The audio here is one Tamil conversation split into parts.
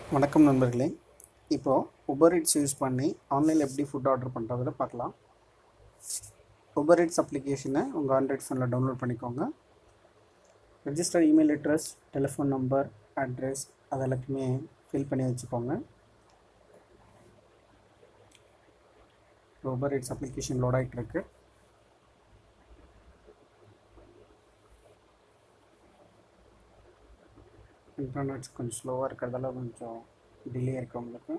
வணக்கம் நண்பர்களே இப்போது உபர் இட்ஸ் யூஸ் பண்ணி ஆன்லைனில் எப்படி ஃபுட் ஆர்டர் பண்ணுறதுல பார்க்கலாம் உபர் இட்ஸ் அப்ளிகேஷனை உங்கள் ஆண்ட்ராய்ட் ஃபோனில் டவுன்லோட் பண்ணிக்கோங்க register email address telephone number address அது எல்லாத்தையுமே ஃபில் பண்ணி வச்சுக்கோங்க உபர் இட்ஸ் அப்ளிகேஷன் லோட் ஆகிட்டு இருக்கு இன்டர்நெட்ஸ் கொஞ்சம் ஸ்லோவாக இருக்கிறதால கொஞ்சம் டிலே இருக்குது உங்களுக்கு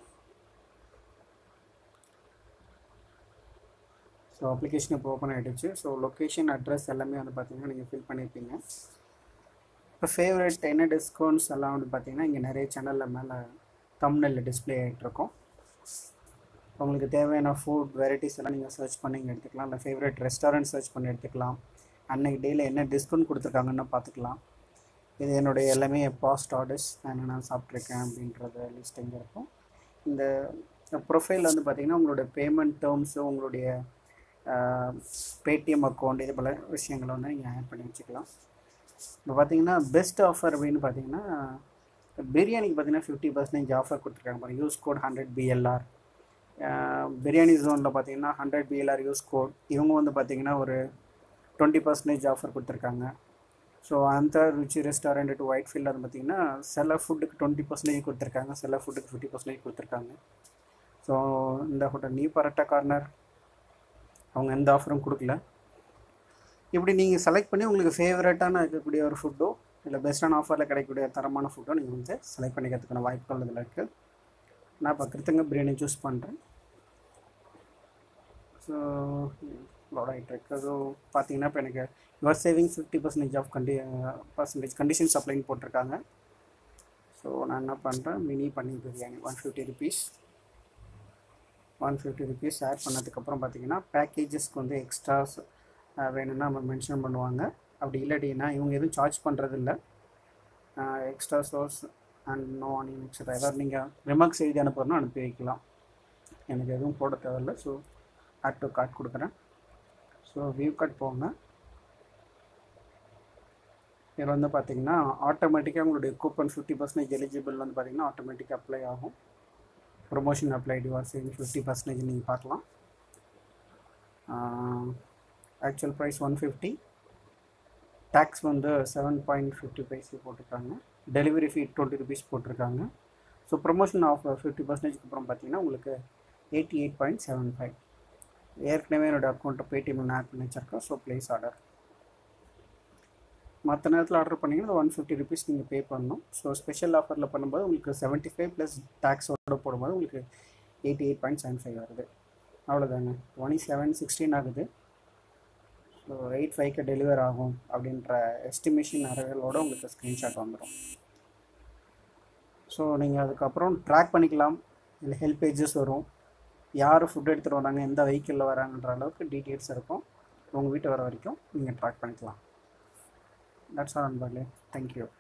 ஸோ அப்ளிகேஷன் இப்போ ஓப்பன் ஆகிடுச்சு ஸோ லொக்கேஷன் அட்ரஸ் எல்லாமே வந்து பார்த்தீங்கன்னா நீங்கள் ஃபில் பண்ணியிருப்பீங்க இப்போ ஃபேவரட் என்ன டிஸ்கவுண்ட்ஸ் எல்லாம் வந்து பார்த்தீங்கன்னா இங்கே நிறைய சேனலில் மேலே தம்னெல்ல டிஸ்பிளே ஆகிட்டுருக்கோம் உங்களுக்கு தேவையான ஃபுட் வெரைட்டிஸ் எல்லாம் நீங்கள் சர்ச் பண்ணி இங்கே எடுத்துக்கலாம் இல்லை ஃபேவரட் ரெஸ்டாரண்ட் சர்ச் பண்ணி எடுத்துக்கலாம் அன்னைக்கு டேயில் என்ன டிஸ்கவுண்ட் கொடுத்துருக்காங்கன்னு பார்த்துக்கலாம் இது என்னுடைய எல்லாமே பாஸ்ட் ஆர்டர்ஸ் நான் என்னென்ன சாப்பிட்ருக்கேன் அப்படின்றத லிஸ்ட் இங்கே இருக்கும் இந்த ப்ரொஃபைல் வந்து பார்த்திங்கன்னா உங்களுடைய பேமெண்ட் டேர்ம்ஸு உங்களுடைய பேடிஎம் அக்கௌண்ட் இது போல் விஷயங்களை வந்து நீங்கள் ஆட் பண்ணி வச்சுக்கலாம் இப்போ பார்த்தீங்கன்னா பெஸ்ட் ஆஃபர் அப்படின்னு பார்த்தீங்கன்னா பிரியாணிக்கு பார்த்தீங்கன்னா ஃபிஃப்டி பர்சன்டேஜ் ஆஃபர் கொடுத்துருக்காங்க பாருங்கள் use code hundred BLR biryani ஜோனில் பார்த்தீங்கன்னா ஹண்ட்ரட் பிஎல்ஆர் யூஸ் கோட் இவங்க வந்து பார்த்தீங்கன்னா ஒரு டுவெண்ட்டி பர்சன்டேஜ் ஆஃபர் கொடுத்துருக்காங்க ஸோ அந்த ருச்சி ரெஸ்டாரண்ட் டு ஒயிட் ஃபீல்டில் வந்து பார்த்திங்கன்னா சில ஃபுட்டுக்கு டுவெண்ட்டி பர்சன்டேஜ் கொடுத்துருக்காங்க சில ஃபுட்டுக்கு ஃபிஃப்டி பர்சன்டேஜ் கொடுத்துருக்காங்க ஸோ இந்த ஹோட்டல் நியூ பரோட்டா கார்னர் அவங்க எந்த ஆஃபரும் கொடுக்கல இப்படி நீங்கள் செலக்ட் பண்ணி உங்களுக்கு ஃபேவரட்டான இருக்கக்கூடிய ஒரு ஃபுட்டோ இல்லை பெஸ்ட்டான ஆஃபரில் கிடைக்கக்கூடிய தரமான ஃபுட்டோ நீங்கள் வந்து செலக்ட் பண்ணிக்கிறதுக்கான வாய்ப்புகள் இதில் இருக்குது நான் இப்போ கிருத்தங்க பிரியாணி சூஸ் பண்ணுறேன் ஸோ லோட் ஆகிட்டு இருக்கு ஸோ பார்த்தீங்கன்னா இப்போ எனக்கு your saving fifty percentage off கண்டி பர்சன்டேஜ் கண்டிஷன்ஸ் அப்ளைன்னு போட்டிருக்காங்க ஸோ நான் என்ன பண்ணுறேன் mini paneer biryani one fifty rupees one fifty rupees add பண்ணதுக்கப்புறம் பார்த்தீங்கன்னா பேக்கேஜஸ்க்கு வந்து எக்ஸ்ட்ராஸ் வேணும்னா நம்ம மென்ஷன் பண்ணுவாங்க அப்படி இல்லாட்டினா இவங்க எதுவும் சார்ஜ் பண்ணுறதில்ல எக்ஸ்ட்ரா சோர்ஸ் அண்ட் நோ ஆனியன் எக்ஸ்ட்ரா ஏதாவது நீங்கள் ரிமார்க்ஸ் எழுதி அனுப்புறதுனா அனுப்பி வைக்கலாம் எனக்கு எதுவும் போட தேவையில்ல ஸோ ஆட் டு கார்ட் கொடுக்குறேன் ஸோ வியூ கார்ட் போங்க இதில் வந்து பார்த்தீங்கன்னா ஆட்டோமேட்டிக்காக உங்களுடைய கூப்பன் ஃபிஃப்டி பர்சன்டேஜ் எலிஜிபிள் வந்து பார்த்தீங்கன்னா ஆட்டோமேட்டிக்காக அப்ளை ஆகும் ப்ரொமோஷன் அப்ளை டிவார் சேவிங் ஃபிஃப்டி பர்சன்டேஜ் நீங்கள் பார்க்கலாம் actual price one fifty tax வந்து செவன் பாயிண்ட் ஃபிஃப்டி பைஸு போட்டிருக்காங்க டெலிவரி ஃபீ டுவெண்ட்டி ருபீஸ் போட்டிருக்காங்க ஸோ ப்ரொமோஷன் ஆஃப் ஃபிஃப்டி பர்சன்டேஜ்க்கு அப்புறம் பார்த்தீங்கன்னா உங்களுக்கு eighty eight point seven five ஏற்கனவே என்னோடய அக்கௌண்ட்டை பேடிஎம்மில் ஆட் பண்ணி வச்சிருக்கேன் ஸோ ப்ளேஸ் ஆர்டர் மற்ற நேரத்தில் ஆர்டர் பண்ணிங்கன்னா ஒன் ஃபிஃப்டி ருபீஸ் நீங்கள் பே பண்ணணும் ஸோ ஸ்பெஷல் ஆஃபரில் பண்ணும்போது உங்களுக்கு செவன்ட்டி ஃபைவ் ப்ளஸ் டேக்ஸோட போடும்போது உங்களுக்கு eighty eight point seven five வருது அவ்வளோதாங்க டுவெண்ட்டி செவன் சிக்ஸ்டீன் ஆகுது ஸோ எயிட் ஃபைவ்க்கு டெலிவர் ஆகும் அப்படின்ற எஸ்டிமேஷன் நிறைகளோட உங்களுக்கு ஸ்க்ரீன்ஷாட் வந்துடும் ஸோ நீங்கள் அதுக்கப்புறம் ட்ராக் பண்ணிக்கலாம் இல்லை ஹெல்ப் பேஜஸ் வரும் யார் ஃபுட் எடுத்துகிட்டு வராங்க எந்த வெஹிக்கிளில் வராங்கன்ற அளவுக்கு டீட்டெயில்ஸ் இருக்கும் உங்கள் வீட்டு வர வரைக்கும் நீங்கள் ட்ராக் பண்ணிக்கலாம் தட்ஸ் ஆல் நண்பர்களே தேங்க்யூ